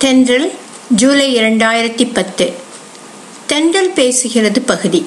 தென்றல் ஜூலை இரண்டாயிரத்தி பத்து தென்றல் பேசுகிறது பகுதி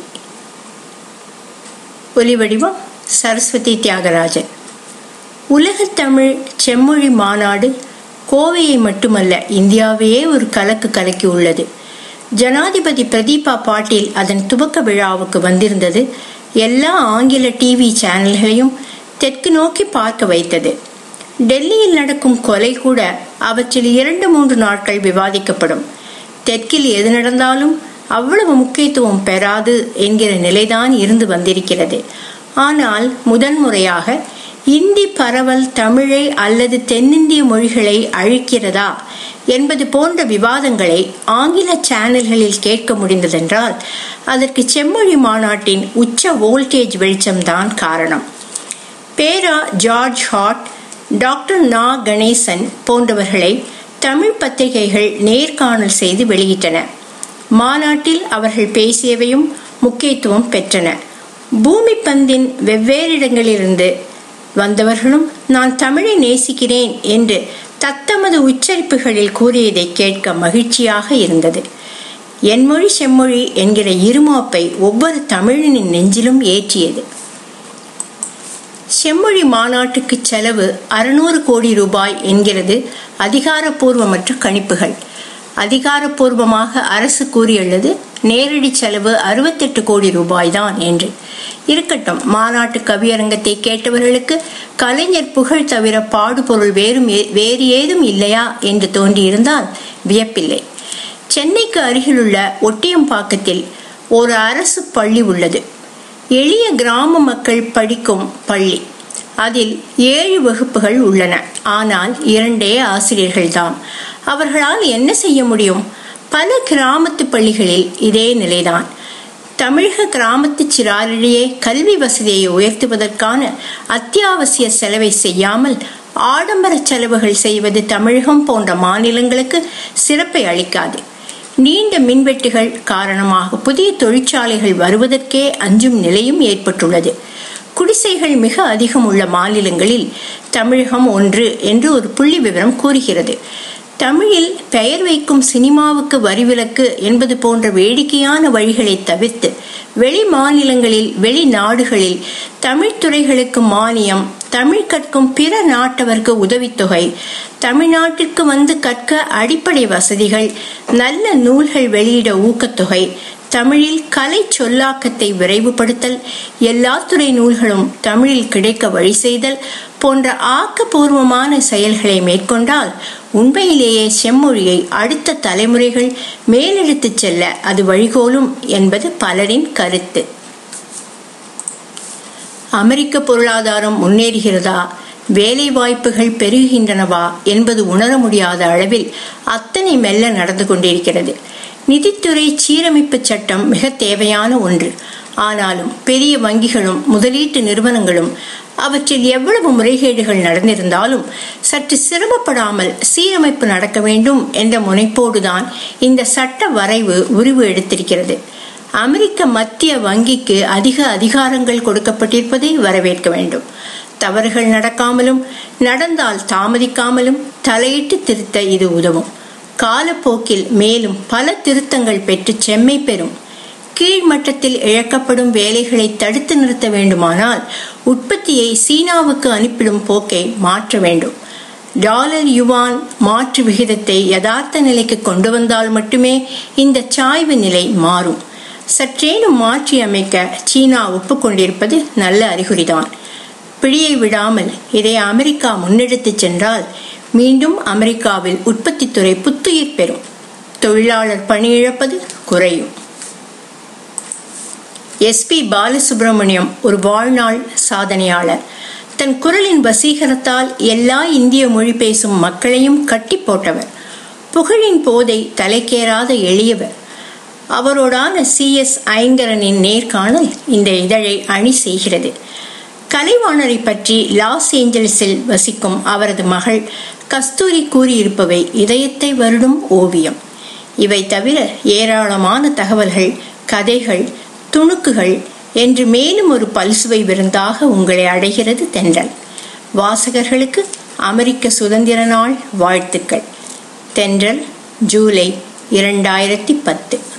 ஒலிவடிவம் சரஸ்வதி தியாகராஜன் உலகத் தமிழ் செம்மொழி மாநாடு கோவையை மட்டுமல்ல இந்தியாவையே ஒரு கலக்கு கலக்கி உள்ளது ஜனாதிபதி பிரதீபா பாட்டீல் அதன் துவக்க விழாவுக்கு வந்திருந்தது எல்லா ஆங்கில டிவி சேனல்களையும் தெற்கு நோக்கி பார்க்க வைத்தது டெல்லியில் நடக்கும் கொலை கூட அவற்றில் இரண்டு மூன்று நாட்கள் விவாதிக்கப்படும் தெற்கில் எது நடந்தாலும் அவ்வளவு முக்கியத்துவம் பெறாது என்கிற நிலைதான் இருந்து வந்திருக்கிறது ஆனால் முதன்முறையாக இந்தி பரவல் தமிழை அல்லது தென்னிந்திய மொழிகளை அழிக்கிறதா என்பது போன்ற விவாதங்களை ஆங்கில சேனல்களில் கேட்க முடிந்ததென்றால் அதற்கு செம்மொழி மாநாட்டின் உச்ச வோல்டேஜ் வெளிச்சம்தான் காரணம் பேரா ஜார்ஜ் ஹாட் டாக்டர் நா கணேசன் போன்றவர்களை தமிழ் பத்திரிகைகள் நேர்காணல் செய்து வெளியிட்டன மாநாட்டில் அவர்கள் பேசியவையும் முக்கியத்துவம் பெற்றன பூமி பந்தின் வெவ்வேறு இடங்களிலிருந்து வந்தவர்களும் நான் தமிழை நேசிக்கிறேன் என்று தத்தமது உச்சரிப்புகளில் கூறியதை கேட்க மகிழ்ச்சியாக இருந்தது என்மொழி செம்மொழி என்கிற இருமாப்பை ஒவ்வொரு தமிழனின் நெஞ்சிலும் ஏற்றியது செம்மொழி மாநாட்டுக்கு செலவு அறுநூறு கோடி ரூபாய் என்கிறது அதிகாரப்பூர்வமற்ற கணிப்புகள் அதிகாரப்பூர்வமாக அரசு கூறியுள்ளது நேரடி செலவு அறுபத்தெட்டு கோடி ரூபாய் தான் என்று இருக்கட்டும் மாநாட்டு கவியரங்கத்தை கேட்டவர்களுக்கு கலைஞர் புகழ் தவிர பாடுபொருள் வேறும் வேறு ஏதும் இல்லையா என்று தோன்றியிருந்தால் வியப்பில்லை சென்னைக்கு அருகிலுள்ள ஒட்டியம்பாக்கத்தில் ஒரு அரசு பள்ளி உள்ளது எளிய கிராம மக்கள் படிக்கும் பள்ளி அதில் ஏழு வகுப்புகள் உள்ளன ஆனால் இரண்டே ஆசிரியர்கள்தான் அவர்களால் என்ன செய்ய முடியும் பல கிராமத்து பள்ளிகளில் இதே நிலைதான் தமிழக கிராமத்து சிறாரிடையே கல்வி வசதியை உயர்த்துவதற்கான அத்தியாவசிய செலவை செய்யாமல் ஆடம்பர செலவுகள் செய்வது தமிழகம் போன்ற மாநிலங்களுக்கு சிறப்பை அளிக்காது நீண்ட மின்வெட்டுகள் காரணமாக புதிய தொழிற்சாலைகள் வருவதற்கே அஞ்சும் நிலையும் ஏற்பட்டுள்ளது குடிசைகள் மிக அதிகம் உள்ள மாநிலங்களில் தமிழகம் ஒன்று என்று ஒரு புள்ளி விவரம் கூறுகிறது தமிழில் பெயர் வைக்கும் சினிமாவுக்கு வரிவிலக்கு என்பது போன்ற வேடிக்கையான வழிகளை தவிர்த்து வெளி மாநிலங்களில் வெளிநாடுகளில் தமிழ் துறைகளுக்கு மானியம் தமிழ் கற்கும் பிற நாட்டவர்க்கு உதவித்தொகை தமிழ்நாட்டிற்கு வந்து கற்க அடிப்படை வசதிகள் நல்ல நூல்கள் வெளியிட ஊக்கத்தொகை தமிழில் கலை சொல்லாக்கத்தை விரைவுபடுத்தல் எல்லா துறை நூல்களும் தமிழில் கிடைக்க வழி செய்தல் போன்ற ஆக்கப்பூர்வமான செயல்களை மேற்கொண்டால் உண்மையிலேயே செம்மொழியை அடுத்த தலைமுறைகள் மேலெடுத்து செல்ல அது வழிகோலும் என்பது பலரின் கருத்து அமெரிக்க பொருளாதாரம் முன்னேறுகிறதா வேலை வாய்ப்புகள் பெருகுகின்றனவா என்பது உணர முடியாத அளவில் அத்தனை மெல்ல நடந்து கொண்டிருக்கிறது நிதித்துறை சீரமைப்பு சட்டம் மிக தேவையான ஒன்று ஆனாலும் பெரிய வங்கிகளும் முதலீட்டு நிறுவனங்களும் அவற்றில் எவ்வளவு முறைகேடுகள் நடந்திருந்தாலும் சற்று சிரமப்படாமல் சீரமைப்பு நடக்க வேண்டும் என்ற முனைப்போடுதான் இந்த சட்ட வரைவு உருவு எடுத்திருக்கிறது அமெரிக்க மத்திய வங்கிக்கு அதிக அதிகாரங்கள் கொடுக்கப்பட்டிருப்பதை வரவேற்க வேண்டும் தவறுகள் நடக்காமலும் நடந்தால் தாமதிக்காமலும் தலையிட்டு திருத்த இது உதவும் காலப்போக்கில் மேலும் பல திருத்தங்கள் பெற்று செம்மை பெறும் கீழ்மட்டத்தில் இழக்கப்படும் வேலைகளை தடுத்து நிறுத்த வேண்டுமானால் உற்பத்தியை சீனாவுக்கு அனுப்பிடும் போக்கை மாற்ற வேண்டும் டாலர் யுவான் மாற்று விகிதத்தை யதார்த்த நிலைக்கு கொண்டு வந்தால் மட்டுமே இந்த சாய்வு நிலை மாறும் சற்றேனும் மாற்றி அமைக்க சீனா ஒப்புக்கொண்டிருப்பது நல்ல அறிகுறிதான் பிடியை விடாமல் இதை அமெரிக்கா முன்னெடுத்து சென்றால் மீண்டும் அமெரிக்காவில் உற்பத்தித்துறை புத்துயிர் பெறும் தொழிலாளர் பணி இழப்பது குறையும் எஸ் பி பாலசுப்ரமணியம் ஒரு வாழ்நாள் சாதனையாளர் தன் குரலின் வசீகரத்தால் எல்லா இந்திய மொழி பேசும் மக்களையும் கட்டி போட்டவர் புகழின் போதை தலைக்கேறாத எளியவர் அவரோடான சி எஸ் ஐங்கரனின் நேர்காணல் இந்த இதழை அணி செய்கிறது கலைவாணரை பற்றி லாஸ் ஏஞ்சல்ஸில் வசிக்கும் அவரது மகள் கஸ்தூரி கூறியிருப்பவை இதயத்தை வருடும் ஓவியம் இவை தவிர ஏராளமான தகவல்கள் கதைகள் துணுக்குகள் என்று மேலும் ஒரு பல்சுவை விருந்தாக உங்களை அடைகிறது தென்றல் வாசகர்களுக்கு அமெரிக்க சுதந்திர நாள் வாழ்த்துக்கள் தென்றல் ஜூலை இரண்டாயிரத்தி பத்து